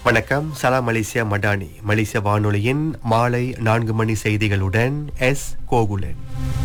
வணக்கம் சலாம் மலேசியா மடானி மலேசிய வானொலியின் மாலை நான்கு மணி செய்திகளுடன் எஸ் கோகுலன்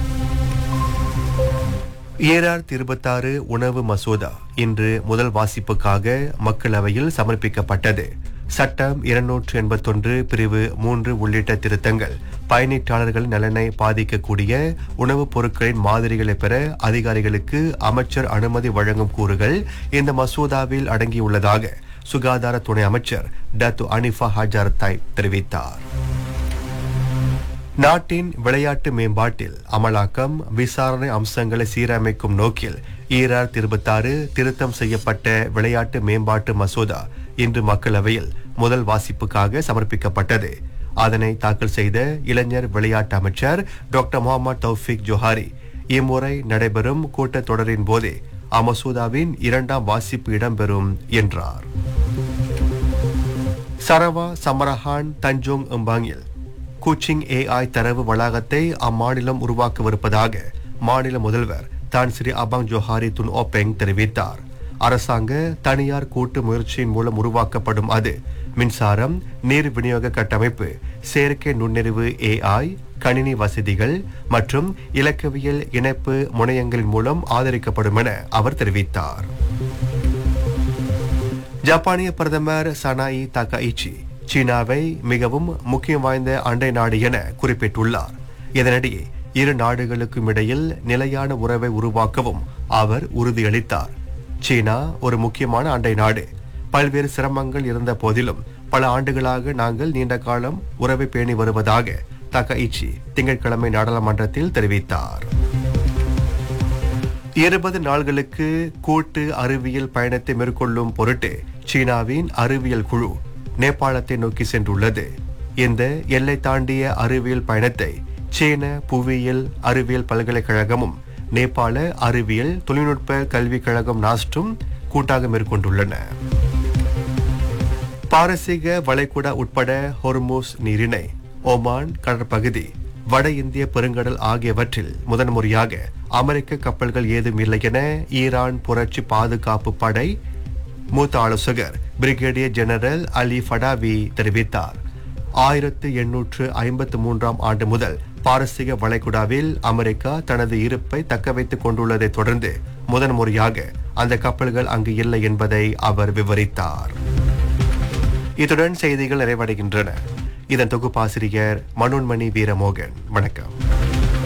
ஏஆர் இருபத்தாறு உணவு மசோதா இன்று முதல் வாசிப்புக்காக மக்களவையில் சமர்ப்பிக்கப்பட்டது சட்டம் இருநூற்று எண்பத்தொன்று பிரிவு மூன்று உள்ளிட்ட திருத்தங்கள் பயணீட்டாளர்கள் நலனை பாதிக்கக்கூடிய உணவுப் பொருட்களின் மாதிரிகளை பெற அதிகாரிகளுக்கு அமைச்சர் அனுமதி வழங்கும் கூறுகள் இந்த மசோதாவில் அடங்கியுள்ளதாக சுகாதார துணை அமைச்சர் டத்து அனிஃபா ஹஜார் தாய் தெரிவித்தார் நாட்டின் விளையாட்டு மேம்பாட்டில் அமலாக்கம் விசாரணை அம்சங்களை சீரமைக்கும் நோக்கில் ஈரார் இருபத்தாறு திருத்தம் செய்யப்பட்ட விளையாட்டு மேம்பாட்டு மசோதா இன்று மக்களவையில் முதல் வாசிப்புக்காக சமர்ப்பிக்கப்பட்டது அதனை தாக்கல் செய்த இளைஞர் விளையாட்டு அமைச்சர் டாக்டர் முகமது தௌஃபிக் ஜோஹாரி இம்முறை நடைபெறும் கூட்டத்தொடரின் போதே அமசோதாவின் இரண்டாம் வாசிப்பு இடம்பெறும் என்றார் சரவா சமரஹான் தஞ்சோங் எம்பாங்கில் குச்சிங் ஏஐ தரவு வளாகத்தை அம்மாநிலம் உருவாக்கவிருப்பதாக மாநில முதல்வர் Tan Sri Abang Johari Tun Openg தெரிவித்தார் அரசாங்க தனியார் கூட்டு முயற்சியின் மூலம் உருவாக்கப்படும் அது மின்சாரம் நீர் விநியோக கட்டமைப்பு செயற்கை நுண்ணறிவு ஏஐ கணினி வசதிகள் மற்றும் இலக்கவியல் இணைப்பு முனையங்களின் மூலம் ஆதரிக்கப்படும் என அவர் தெரிவித்தார் ஜப்பானிய பிரதமர் சனாயி தகாயிச்சி சீனாவை மிகவும் முக்கியம் வாய்ந்த அண்டை நாடு என குறிப்பிட்டுள்ளார் இதனிடையே இரு நாடுகளுக்கும் இடையில் நிலையான உறவை உருவாக்கவும் அவர் உறுதியளித்தார் சீனா ஒரு முக்கியமான அண்டை நாடு பல்வேறு சிரமங்கள் இருந்த போதிலும் பல ஆண்டுகளாக நாங்கள் நீண்ட காலம் உறவை பேணி வருவதாக தகாயிச்சி திங்கட்கிழமை நாடாளுமன்றத்தில் தெரிவித்தார் இருபது நாள்களுக்கு கூட்டு அறிவியல் பயணத்தை மேற்கொள்ளும் பொருட்டு சீனாவின் அறிவியல் குழு நேபாளத்தை நோக்கி சென்றுள்ளது இந்த எல்லை தாண்டிய அறிவியல் பயணத்தை சீன புவியியல் அறிவியல் பல்கலைக்கழகமும் நேபாள அறிவியல் தொழில்நுட்ப கல்விக் கழகம் நாஸ்டும் கூட்டாக மேற்கொண்டுள்ளன பாரசீக வளைகுடா உட்பட ஹொர்மூஸ் நீரிணை ஓமான் கடற்பகுதி வட இந்திய பெருங்கடல் ஆகியவற்றில் முதன்முறையாக அமெரிக்க கப்பல்கள் ஏதும் இல்லை என ஈரான் புரட்சி பாதுகாப்பு படை மூத்த ஆலோசகர் பிரிகேடியர் ஜெனரல் அலி ஃபடாவி தெரிவித்தார் ஆயிரத்து எண்ணூற்று ஐம்பத்து மூன்றாம் ஆண்டு முதல் பாரசீக வளைகுடாவில் அமெரிக்கா தனது இருப்பை தக்க வைத்துக் கொண்டுள்ளதை தொடர்ந்து முதன்முறையாக அந்த கப்பல்கள் அங்கு இல்லை என்பதை அவர் விவரித்தார் இத்துடன் செய்திகள் நிறைவடைகின்றன இதன் தொகுப்பாசிரியர் மனோன்மணி வீரமோகன் வணக்கம்